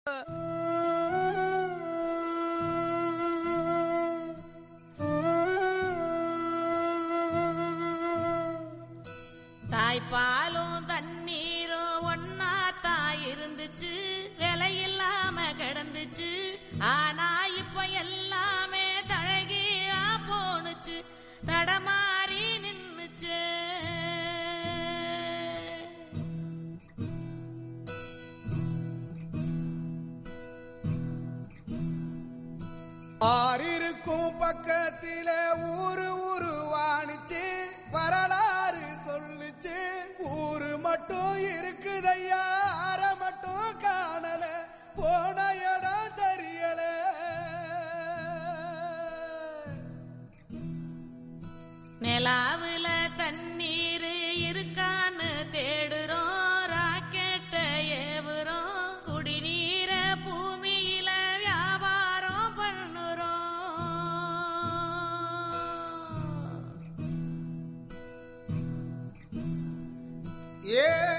தாய்ப்பாலும் தண்ணீரும் ஒன்னா தான் இருந்துச்சு விலையில்லாம கிடந்துச்சு ஆனா இப்ப எல்லாமே தழகியா போனுச்சு தடமாறி நின்னுச்சு ஆறிருக்கும் பக்கத்தில ஊரு உருவானுச்சு வரலாறு சொல்லுச்சு ஊரு மட்டும் இருக்குதையா அற மட்டும் காணல போன இடம் தெரியல நிலாவுல தண்ணீர் இருக்கான்னு தேடுறோம் ராக்கெட்ட ஏவுறோம் குடிநீர பூமியில வியாபாரம் பண்ணுறோம் ஏ